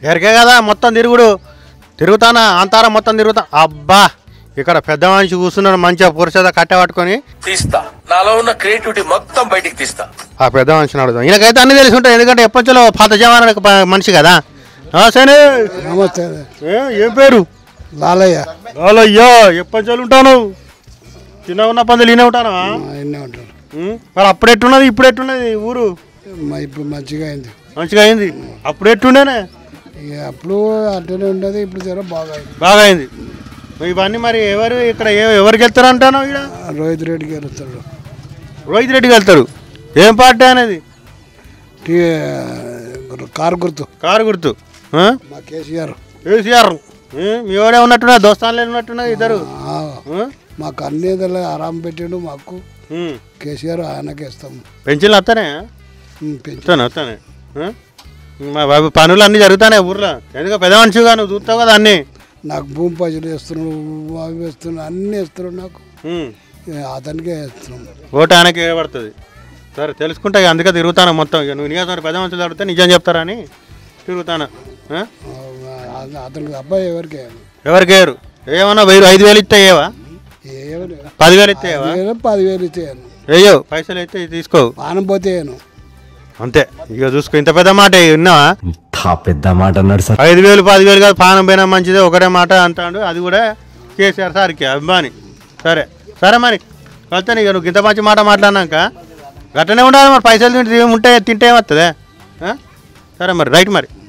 ఎరకే కదా మొత్తం తిరుగుడు తిరుగుతానా అంతారా మొత్తం తిరుగుతా అబ్బా ఇక్కడ పెద్ద మనిషి కూర్చున్నాడు మంచిగా పురుషద కట్టె పట్టుకొని తీస్తా నాలో ఉన్న క్రియేటివిటీ మొత్తం బయటికి తీస్తా ఆ పెద్ద మనిషిని అడుగుదాం ఈయనకైతే అన్ని తెలిసి ఉంటాయి ఎందుకంటే ఎప్పటిలో పాత జవాన మనిషి కదా ఆ, శని నమస్తే ఏ, ఏం పేరు లాలయ్య అయ్యో ఎప్పటి ఉంటాను చిన్న ఉన్న పందులు ఈయన ఉంటానా ఎన్నే ఉంటాడు ఉం? మరి అప్పుడు ఎట్టున్నది ఇప్పుడు ఎట్టున్నది ఊరు మా ఇప్పుడు మంచిగా అయింది మంచిగా అయింది అప్పుడు ఎట్టుండేనే ఇక అప్పుడు అట్లనే ఉండేది ఇప్పుడు జర బాగా అయింది బాగా అయింది ఇవన్నీ మరి ఎవరు ఇక్కడ ఏ- ఎవరికి వెళ్తారు అంటాను ఇక్కడ రోహిత్ రెడ్డికి వెళ్తాడు రోహిత్ రెడ్డికి వెళ్తారు ఏం పార్టీ అనేది టీ కారు గుర్తు కారు గుర్తు ఆ? మా కేసీఆర్ కేసీఆర్ ఏ, మీ వాడే ఉన్నట్టున్నా దోస్తాన్లే ఉన్నట్టున్నా ఇద్దరు ఆ, ఆ? మాకు అన్ని ఏదైనా ఆరాం పెట్టాడు మాకు ఉం. కేసీఆర్ ఆయనకే ఇస్తాం పెన్షన్లు వస్తానే ఉమ్, పెంచు వస్తాను వస్తానే ఆ? మా బాబు పనులు అన్నీ జరుగుతానే ఊర్లో ఎందుకంటే పెద్ద మనిషిగా నువ్వు చూస్తావు కదా అన్నీ నాకు భూమి పైసలు వేస్తున్నాడు అవి వేస్తున్నాడు అన్నీ వేస్తున్నాడు నాకు ఉం. ఇక అతనికే వేస్తున్నాం ఓటు ఆయనకి పడుతుంది సరే తెలుసుకుంటా ఇక అందుకే తిరుగుతాను మొత్తం ఇక నువ్వు నియోజకవర్గ పెద్ద మనుషులు అడిగితే నిజం చెప్తారని తిరుగుతాను ఆ? ఆ, అతనికి అబ్బాయి ఎవరికి వేయాలి? ఎవరికి వేయరు ఏమన్నా వెయ్యి ఐదు వేలు ఇస్తే ఏవా ఎవరు పదివేలు ఇస్తే ఏవా వేలు పదివేలు ఇచ్చేయను వేయవు పైసలు అయితే తీసుకోవు పానం పోతే వేయను అంతే ఇక చూసుకో ఇంత పెద్ద మాట విన్నావా ఇంత పెద్ద మాట అన్నాడు సార్ ఐదు వేలు పదివేలు కాదు పానం పోయినా మంచిదే ఒకటే మాట అంటాడు అది కూడా కేసీఆర్ సార్కి అభిమాని సరే సరే మరి కలితే ఇక నువ్వు ఇంత మంచి మాట మాట్లాడినాక గట్టనే ఉండాలి మరి పైసలు తింటే ఉంటే తింటే ఏమవుతుంది సరే మరి రైట్ మరి